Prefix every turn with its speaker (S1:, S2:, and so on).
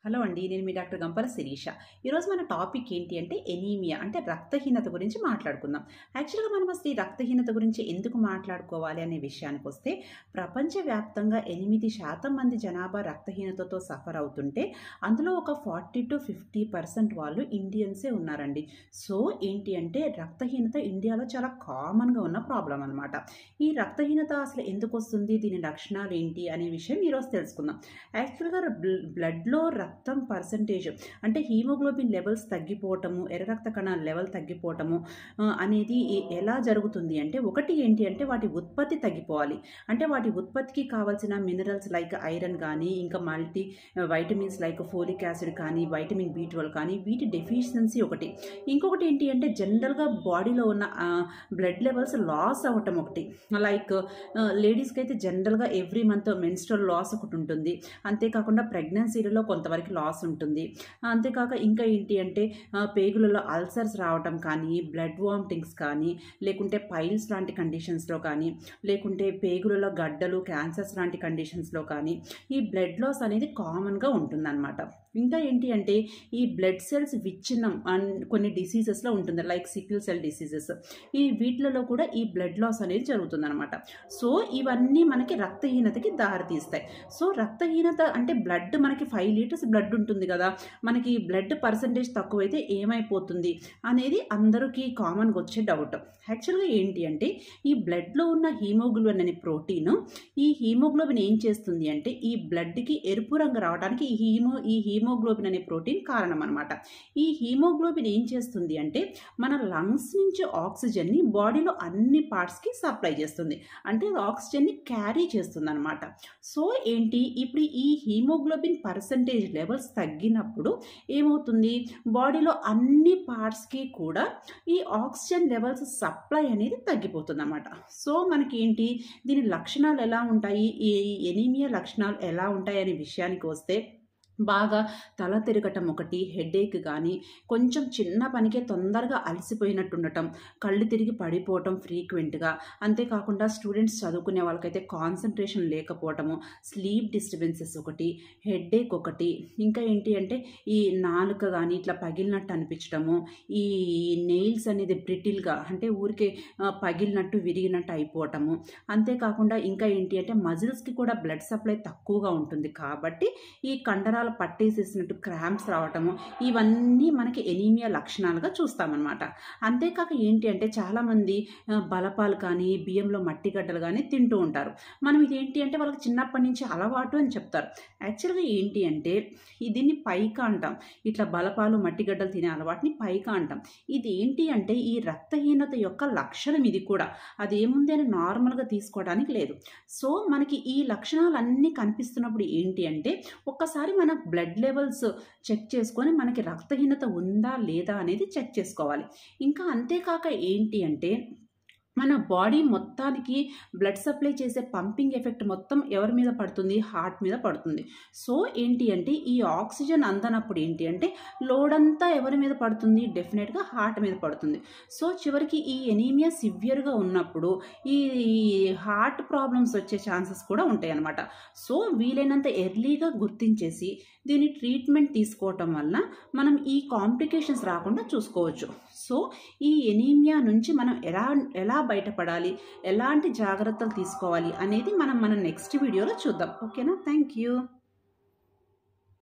S1: hello అండి నేను మీ doctor గంపల Sirisha ఈరోజు మన టాపిక్ ఏంటి అంటే ఎనీమియా అంటే రక్తహీనత గురించి మాట్లాడుకుందాం యాక్చువల్గా మనం అసలు ఈ రక్తహీనత గురించి ఎందుకు మాట్లాడుకోవాలి అనే విషయానికి వస్తే ప్రపంచవ్యాప్తంగా ఎనిమిది శాతం మంది జనాభా రక్తహీనతతో సఫర్ అవుతుంటే అందులో ఒక ఫార్టీ టు ఫిఫ్టీ పర్సెంట్ వాళ్ళు ఇండియన్సే ఉన్నారండి సో ఏంటి అంటే రక్తహీనత ఇండియాలో చాలా కామన్గా ఉన్న ప్రాబ్లం అనమాట ఈ రక్తహీనత అసలు ఎందుకు వస్తుంది దీని లక్షణాలు ఏంటి అనే విషయం ఈరోజు తెలుసుకుందాం యాక్చువల్గా బ్లడ్లో రక్తం పర్సంటేజ్ అంటే హీమోగ్లోబిన్ లెవెల్స్ తగ్గిపోవటము ఎర్ర రక్త కణాల లెవెల్ తగ్గిపోవటము ఆ, అనేది ఎ- ఎలా జరుగుతుంది అంటే ఒకటి ఏంటి అంటే వాటి ఉత్పత్తి తగ్గిపోవాలి అంటే వాటి ఉత్పత్తికి కావాల్సిన మినరల్స్ లైక్ ఐరన్ కానీ ఇంకా multivitamins like folic acid కానీ వైటమిన్ బి ట్వెల్వ్ కానీ వీటి డెఫిషియన్సీ ఒకటి ఇంకొకటి ఏంటి అంటే జనరల్గా బాడీలో ఉన్న బ్లడ్ లెవెల్స్ లాస్ అవ్వటం ఒకటి లైక్ లేడీస్కి అయితే జనరల్గా ఎవ్రీ మంత్ మెన్స్ట్రల్ లాస్ ఒకటి ఉంటుంది అంతేకాకుండా ప్రెగ్నెన్సీలలో కొంతవరకు లాస్ ఉంటుంది అంతేకాక ఇంకా ఏంటి అంటే ఆ, పేగులలో అల్సర్స్ రావటం కానీ బ్లడ్ వామిటింగ్స్ కానీ లేకుంటే పైల్స్ లాంటి కండిషన్స్లో కానీ లేకుంటే పేగులలో గడ్డలు క్యాన్సర్స్ లాంటి కండిషన్స్లో కానీ ఈ బ్లడ్ లాస్ అనేది కామన్గా ఉంటుందన్నమాట ఇంకా ఏంటి అంటే ఈ బ్లడ్ సెల్స్ విచ్ఛిన్నం అన్ కొన్ని డిసీజెస్లో ఉంటుంది లైక్ సికిల్ సెల్ డిసీజెస్ ఈ వీటిలలో కూడా ఈ బ్లడ్ లాస్ అనేది జరుగుతుందన్నమాట సో ఇవన్నీ మనకి రక్తహీనతకి దారితీస్తాయి సో రక్తహీనత అంటే బ్లడ్ మనకి ఫైవ్ లీటర్స్ బ్లడ్ ఉంటుంది కదా మనకి బ్లడ్ పర్సంటేజ్ తక్కువైతే ఏమైపోతుంది అనేది అందరికీ కామన్గా వచ్చే డౌట్ యాక్చువల్గా ఏంటి అంటే ఈ బ్లడ్లో ఉన్న హీమోగ్లోబిన్ అనే ప్రోటీన్ ఈ హీమోగ్లోబిన్ ఏం చేస్తుంది అంటే ఈ బ్లడ్కి ఎరుపు రంగు రావడానికి ఈ హీమో ఈ హీమోగ్లోబిన్ అనే ప్రోటీన్ కారణం అనమాట ఈ హీమోగ్లోబిన్ ఏం చేస్తుంది అంటే మన లంగ్స్ నుంచి ఆక్సిజన్ని బాడీలో అన్ని పార్ట్స్కి సప్లై చేస్తుంది అంటే అది ఆక్సిజన్ని క్యారీ చేస్తుంది అనమాట సో ఏంటి ఇప్పుడు ఈ హీమోగ్లోబిన్ పర్సంటేజ్ లెవెల్స్ తగ్గినప్పుడు ఏమవుతుంది బాడీలో అన్ని పార్ట్స్కి కూడా ఈ ఆక్సిజన్ లెవెల్స్ సప్లై అనేది తగ్గిపోతుంది అనమాట సో మనకి ఏంటి దీని లక్షణాలు ఎలా ఉంటాయి ఈ ఎనీమియా లక్షణాలు ఎలా ఉంటాయి అనే విషయానికి వస్తే బాగా తల తిరగటం ఒకటి హెడేక్ కానీ కొంచెం చిన్న పనికే తొందరగా అలసిపోయినట్టు ఉండటం కళ్ళు తిరిగి పడిపోవటం ఫ్రీక్వెంట్గా అంతేకాకుండా స్టూడెంట్స్ చదువుకునే వాళ్ళకైతే కాన్సన్ట్రేషన్ లేకపోవటము స్లీప్ డిస్టర్బెన్సెస్ ఒకటి హెడేక్ ఒకటి ఇంకా ఏంటి అంటే ఈ నాలుక కానీ ఇట్లా పగిలినట్టు అనిపించడము ఈ నెయిల్స్ అనేది బ్రిటిల్గా అంటే ఊరికే ఆ, పగిలినట్టు విరిగినట్టు అయిపోవటము అంతేకాకుండా ఇంకా ఏంటి అంటే మజిల్స్కి కూడా బ్లడ్ సప్లై తక్కువగా ఉంటుంది కాబట్టి ఈ కండరాలు పట్టేసేసినట్టు క్రాంప్స్ రావటము ఇవన్నీ మనకి ఎనీమియా లక్షణాలుగా చూస్తామన్నమాట అంతేకాక ఏంటి అంటే చాలామంది ఆ, బలపాలు కానీ బియ్యంలో మట్టి గడ్డలు కానీ తింటూ ఉంటారు మనం ఇది ఏంటి అంటే వాళ్ళకి చిన్నప్పటి నుంచి అలవాటు అని చెప్తారు యాక్చువల్గా ఏంటి అంటే ఈ దీన్ని పైక అంటాం ఇట్లా బలపాలు మట్టి గడ్డలు తినే అలవాటుని పైక అంటాం ఇది ఏంటి అంటే ఈ రక్తహీనత యొక్క లక్షణం ఇది కూడా అది ఏముంది అని నార్మల్గా తీసుకోవడానికి లేదు సో మనకి ఈ లక్షణాలన్నీ కనిపిస్తున్నప్పుడు ఏంటి అంటే ఒక్కసారి మన బ్లడ్ లెవెల్స్ చెక్ చేసుకొని మనకి రక్తహీనత ఉందా లేదా అనేది చెక్ చేసుకోవాలి ఇంకా అంతేకాక ఏంటి అంటే మన బాడీ మొత్తానికి బ్లడ్ సప్లై చేసే పంపింగ్ ఎఫెక్ట్ మొత్తం ఎవరి మీద పడుతుంది హార్ట్ మీద పడుతుంది సో ఏంటి అంటే ఈ ఆక్సిజన్ అందనప్పుడు ఏంటి అంటే లోడ్ అంతా ఎవరి మీద పడుతుంది డెఫినెట్గా హార్ట్ మీద పడుతుంది సో చివరికి ఈ ఎనీమియా సివియర్గా ఉన్నప్పుడు ఈ హార్ట్ ప్రాబ్లమ్స్ వచ్చే ఛాన్సెస్ కూడా ఉంటాయి అన్నమాట సో వీలైనంత ఎర్లీగా గుర్తించేసి దీని ట్రీట్మెంట్ తీసుకోవటం వల్ల మనం ఈ కాంప్లికేషన్స్ రాకుండా చూసుకోవచ్చు సో ఈ ఎనీమియా నుంచి మనం ఎలా ఎలా బయటపడాలి ఎలాంటి జాగ్రత్తలు తీసుకోవాలి అనేది మనం మన నెక్స్ట్ వీడియోలో చూద్దాం ఓకేనా థ్యాంక్ యూ